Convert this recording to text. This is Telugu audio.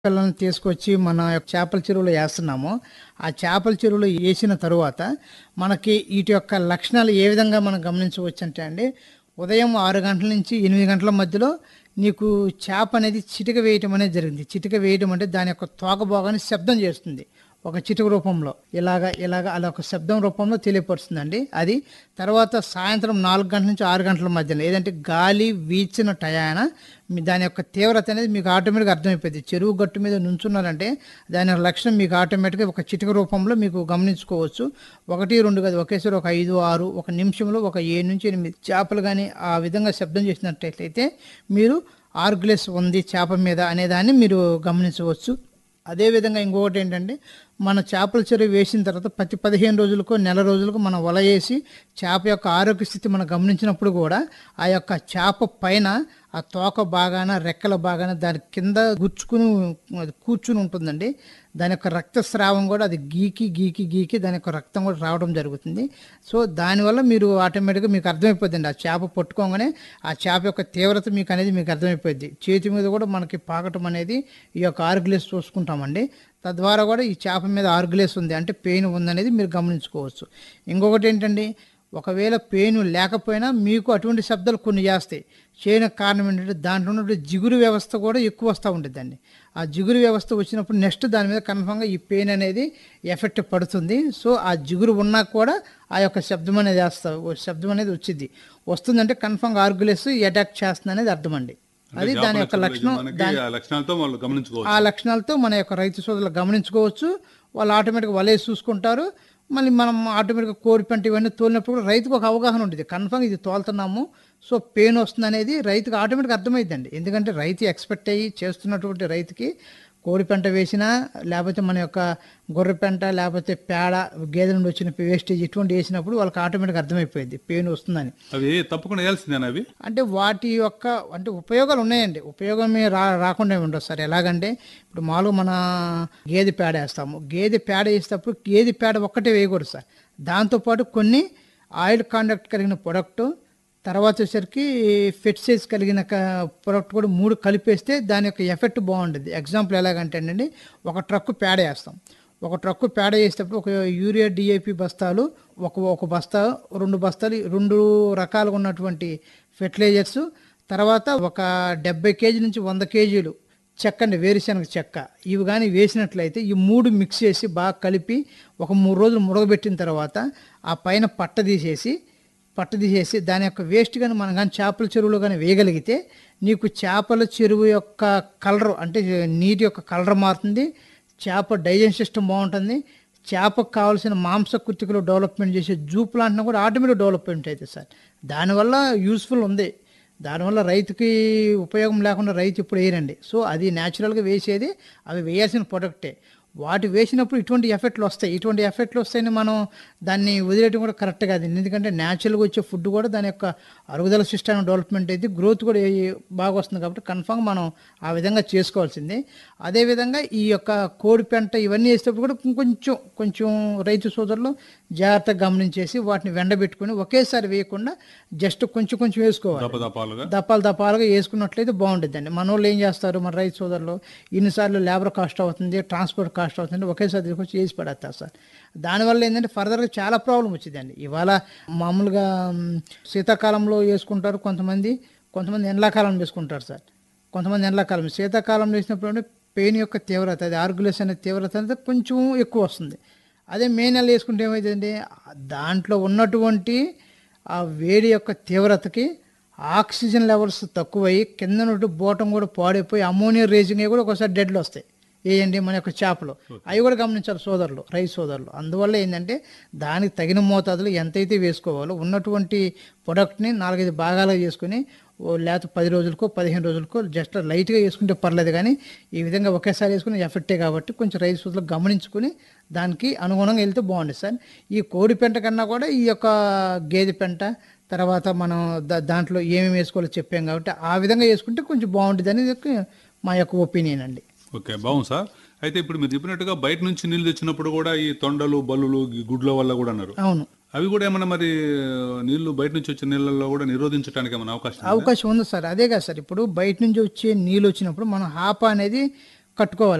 పిల్లల్ని తీసుకొచ్చి మన యొక్క చేపల చెరువులో వేస్తున్నామో ఆ చేపల చెరువులో వేసిన తరువాత మనకి వీటి యొక్క లక్షణాలు ఏ విధంగా మనం గమనించవచ్చు అంటే అండి ఉదయం ఆరు గంటల నుంచి ఎనిమిది గంటల మధ్యలో నీకు చేప అనేది చిటిక వేయటం అనేది జరిగింది చిటిక వేయటం అంటే దాని యొక్క తోక భాగాన్ని శబ్దం చేస్తుంది ఒక చిటుక రూపంలో ఇలాగ ఇలాగ అలా ఒక శబ్దం రూపంలో తెలియపరుస్తుందండి అది తర్వాత సాయంత్రం నాలుగు గంటల నుంచి ఆరు గంటల మధ్యలో ఏదంటే గాలి వీచిన టయాన మీ దాని యొక్క తీవ్రత అనేది మీకు ఆటోమేటిక్గా అర్థమైపోయింది చెరువు గట్టు మీద నుంచున్నారంటే దాని యొక్క లక్షణం మీకు ఆటోమేటిక్గా ఒక చిటిక రూపంలో మీకు గమనించుకోవచ్చు ఒకటి రెండు కాదు ఒకేసారి ఒక ఐదు ఆరు ఒక నిమిషంలో ఒక ఏడు నుంచి ఎనిమిది చేపలు కానీ ఆ విధంగా శబ్దం చేసినట్లయితే మీరు ఆర్గ్లెస్ ఉంది చేప మీద అనేదాన్ని మీరు గమనించవచ్చు అదేవిధంగా ఇంకొకటి ఏంటంటే మన చేపల చెరువు వేసిన తర్వాత ప్రతి పదిహేను రోజులకు నెల రోజులకు మనం వల వేసి చేప యొక్క ఆరోగ్య స్థితి మనం గమనించినప్పుడు కూడా ఆ యొక్క చేప పైన ఆ తోక బాగాన రెక్కల బాగాన దాని కింద గుచ్చుకుని అది కూర్చుని ఉంటుందండి దాని యొక్క రక్తస్రావం కూడా అది గీకి గీకి గీకి దాని యొక్క రక్తం కూడా రావడం జరుగుతుంది సో దానివల్ల మీరు ఆటోమేటిక్గా మీకు అర్థమైపోద్దండి ఆ చేప పట్టుకోగానే ఆ చేప యొక్క తీవ్రత మీకు అనేది మీకు అర్థమైపోద్ది చేతి మీద కూడా మనకి పాకటం అనేది ఈ యొక్క ఆర్గ్లేస్ చూసుకుంటామండి తద్వారా కూడా ఈ చేప మీద ఆర్గ్లేస్ ఉంది అంటే పెయిన్ ఉందనేది మీరు గమనించుకోవచ్చు ఇంకొకటి ఏంటండి ఒకవేళ పెయిన్ లేకపోయినా మీకు అటువంటి శబ్దాలు కొన్ని చేస్తాయి చేయడానికి కారణం ఏంటంటే దాంట్లో ఉన్నటువంటి జిగురు వ్యవస్థ కూడా ఎక్కువ వస్తూ ఉంటుందండి ఆ జిగురు వ్యవస్థ వచ్చినప్పుడు నెక్స్ట్ దాని మీద కన్ఫామ్గా ఈ పెయిన్ అనేది ఎఫెక్ట్ పడుతుంది సో ఆ జిగురు ఉన్నా కూడా ఆ యొక్క శబ్దం అనేది వేస్తా శబ్దం అనేది వచ్చింది వస్తుందంటే కన్ఫామ్గా ఆర్గులెస్ అటాక్ చేస్తుంది అనేది అర్థం అండి అది దాని యొక్క లక్షణం మనకి ఆ లక్షణాలతో వాళ్ళు గమనించుకోవచ్చు ఆ లక్షణాలతో మన యొక్క రైతు సోదరులు గమనించుకోవచ్చు వాళ్ళు ఆటోమేటిక్గా వలేసి చూసుకుంటారు మళ్ళీ మనం ఆటోమేటిక్గా కోడి పంట ఇవన్నీ తోలినప్పుడు కూడా రైతుకు ఒక అవగాహన ఉంటుంది కన్ఫామ్ ఇది తోలుతున్నాము సో పెయిన్ వస్తుంది అనేది రైతుకు ఆటోమేటిక్గా అర్థమైందండి ఎందుకంటే రైతు ఎక్స్పెక్ట్ అయ్యి చేస్తున్నటువంటి రైతుకి కోడి పంట వేసినా లేకపోతే మన యొక్క గొర్రె పెంట లేకపోతే పేడ గేదెల నుండి వచ్చిన వేస్టేజ్ ఇటువంటి వేసినప్పుడు వాళ్ళకి ఆటోమేటిక్గా అర్థమైపోయింది పెయిన్ వస్తుందని అవి తప్పకుండా వేయాల్సిందేనా అవి అంటే వాటి యొక్క అంటే ఉపయోగాలు ఉన్నాయండి ఉపయోగమే రా రాకుండా ఏమి ఉండదు సార్ ఎలాగంటే ఇప్పుడు మామూలుగా మన గేదె పేడ వేస్తాము గేదె పేడ వేసేటప్పుడు గేదె పేడ ఒక్కటే వేయకూడదు సార్ దాంతోపాటు కొన్ని ఆయిల్ కాండక్ట్ కలిగిన ప్రొడక్ట్ తర్వాత వచ్చేసరికి ఫెట్సైజ్ కలిగిన ప్రొడక్ట్ కూడా మూడు కలిపేస్తే దాని యొక్క ఎఫెక్ట్ బాగుంటుంది ఎగ్జాంపుల్ ఎలాగంటే అండి ఒక ట్రక్ పేడ వేస్తాం ఒక ట్రక్కు పేడ వేసేటప్పుడు ఒక యూరియా డిఐపి బస్తాలు ఒక ఒక బస్తా రెండు బస్తాలు రెండు రకాలుగా ఉన్నటువంటి ఫెర్టిలైజర్స్ తర్వాత ఒక డెబ్బై కేజీ నుంచి వంద కేజీలు చెక్క అండి వేరుశనగ చెక్క ఇవి కానీ వేసినట్లయితే ఈ మూడు మిక్స్ చేసి బాగా కలిపి ఒక మూడు రోజులు ముడగబెట్టిన తర్వాత ఆ పైన పట్ట తీసేసి పట్టు తీసేసి దాని యొక్క వేస్ట్ కానీ మనం కానీ చేపల చెరువులో కానీ వేయగలిగితే నీకు చేపల చెరువు యొక్క కలర్ అంటే నీటి యొక్క కలర్ మారుతుంది చేప డైజెషన్ సిస్టమ్ బాగుంటుంది చేపకు కావాల్సిన మాంస కుర్తికలు డెవలప్మెంట్ చేసే జూ ప్లాంట్ను కూడా ఆటోమేటిక్ డెవలప్మెంట్ అవుతుంది సార్ దానివల్ల యూస్ఫుల్ ఉంది దానివల్ల రైతుకి ఉపయోగం లేకుండా రైతు ఇప్పుడు వేయరండి సో అది న్యాచురల్గా వేసేది అవి వేయాల్సిన ప్రొడక్టే వాటి వేసినప్పుడు ఇటువంటి ఎఫెక్ట్లు వస్తాయి ఇటువంటి ఎఫెక్ట్లు వస్తాయని మనం దాన్ని వదిలేయడం కూడా కరెక్ట్ కాదు ఎందుకంటే న్యాచురల్గా వచ్చే ఫుడ్ కూడా దాని యొక్క అరుగుదల సిస్టమ్ డెవలప్మెంట్ అయితే గ్రోత్ కూడా ఏ- బాగా వస్తుంది కాబట్టి కన్ఫామ్ మనం ఆ విధంగా చేసుకోవాల్సిందే అదేవిధంగా ఈ యొక్క కోడి పెంట ఇవన్నీ వేసేటప్పుడు కూడా కొంచెం కొంచెం రైతు సోదరులు జాగ్రత్తగా గమనించేసి వాటిని వెండబెట్టుకుని ఒకేసారి వేయకుండా జస్ట్ కొంచెం కొంచెం వేసుకోవాలి దపదపాలుగా దప్పాలు దప్పాలుగా వేసుకున్నట్లయితే బాగుంటుందండి మన వాళ్ళు ఏం చేస్తారు మన రైతు సోదరులు ఇన్నిసార్లు లేబర్ కాస్ట్ అవుతుంది ట్రాన్స్పోర్ట్ కాస్ట్ అవుతుంది ఒకేసారి తీసుకొచ్చి వేసి పడేస్తారు సార్ దానివల్ల ఏంటంటే ఫర్దర్గా చాలా ప్రాబ్లం వచ్చిందండి ఇవాళ మామూలుగా మ్, శీతాకాలంలో వేసుకుంటారు కొంతమంది కొంతమంది ఎండాకాలం వేసుకుంటారు సార్ కొంతమంది ఎండాకాలం శీతాకాలంలో వేసినప్పుడు పెయిన్ యొక్క తీవ్రత అది ఆర్గులేస్ అనే తీవ్రత అనేది కొంచెం ఎక్కువ వస్తుంది అదే మే నెల వేసుకుంటే ఏమైందండి దాంట్లో ఉన్నటువంటి ఆ వేడి యొక్క తీవ్రతకి ఆక్సిజన్ లెవెల్స్ తక్కువయ్యి కింద నుండి బోటం కూడా పాడైపోయి అమోనియా రేజింగ్ అవి కూడా ఒకసారి డెడ్లు వస్తాయి ఏంటి మన యొక్క చేపలు అవి కూడా గమనించాలి సోదరులు రైతు సోదరులు అందువల్ల ఏంటంటే దానికి తగిన మోతాదులో ఎంతైతే వేసుకోవాలో ఉన్నటువంటి ప్రొడక్ట్ని నాలుగైదు భాగాలుగా చేసుకుని ఓ లేకపోతే పది రోజులకో పదిహేను రోజులకో జస్ట్ లైట్గా వేసుకుంటే పర్లేదు కానీ ఈ విధంగా ఒకేసారి వేసుకుని ఎఫెక్టే కాబట్టి కొంచెం రైతు సోదరులు గమనించుకుని దానికి అనుగుణంగా వెళ్తే బాగుంటుంది సార్ ఈ కోడి పెంట కన్నా కూడా ఈ యొక్క గేదె పెంట తర్వాత మనం దా- దాంట్లో ఏమేమి వేసుకోవాలో చెప్పాం కాబట్టి ఆ విధంగా వేసుకుంటే కొంచెం బాగుంటుంది అనేది ఒక మా యొక్క ఒపీనియన్ అండి ఓకే బాగుంది సార్ అయితే ఇప్పుడు మీరు చెప్పినట్టుగా బయట నుంచి నీళ్లు తెచ్చినప్పుడు కూడా ఈ తొండలు బల్లులు ఈ గుడ్ల వల్ల కూడా అన్నారు అవును అవి కూడా ఏమన్నా మరి నీళ్లు బయట నుంచి వచ్చే నీళ్ళల్లో కూడా నిరోధించడానికి ఏమైనా అవకాశం ఉందా? అవకాశం ఉంది సార్ అదే కదా సార్ ఇప్పుడు బయట నుంచి వచ్చే నీళ్ళు వచ్చినప్పుడు మనం హాప అనేది కట్టుకోవాలి